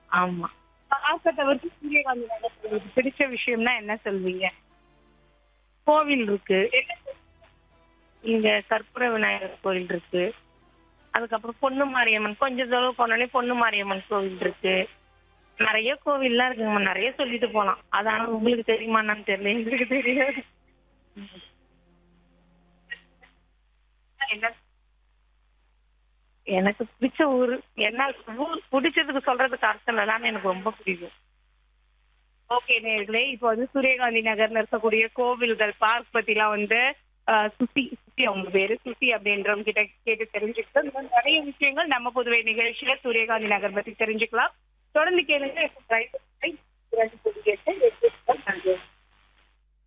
ஆமா பார்க்க தவிர்த்து சூரியகாந்தி நகர் உங்களுக்கு பிடிச்ச விஷயம்னா என்ன சொல்வீங்க கோவில் இருக்கு என்ன இங்க கற்பூர விநாயகர் கோவில் இருக்கு அதுக்கப்புறம் பொண்ணு மாரியம்மன் கொஞ்சம் தூரம் போனோடனே பொண்ணு மாரியம்மன் கோவில் இருக்கு நிறைய கோவில்லாம் இருக்குங்கம்மா நிறைய சொல்லிட்டு போலாம் அது ஆனா உங்களுக்கு தெரியுமான்னு தெரியல எங்களுக்கு தெரியாது என்ன எனக்கு பிடிச்ச ஊர் என்ன ஊர் பிடிச்சதுக்கு சொல்றதுக்கு அர்த்தம் இல்லைன்னு எனக்கு ரொம்ப பிடிக்கும் ஓகே நேர்களே இப்போ வந்து சூரியகாந்தி நகர்ல இருக்கக்கூடிய கோவில்கள் பார்க் பத்திலாம் வந்து ஆஹ், சுசி சுசி அவங்க பேரு சுசி அப்படின்றவங்க கிட்ட கேட்டு தெரிஞ்சுக்கிட்டு இந்த மாதிரி நிறைய விஷயங்கள் நம்ம புதுவை நிகழ்ச்சியில சூரியகாந்தி நகர் பத்தி தெரிஞ்சுக்கலாம் தொடர்ந்து கேளுங்க இப்போ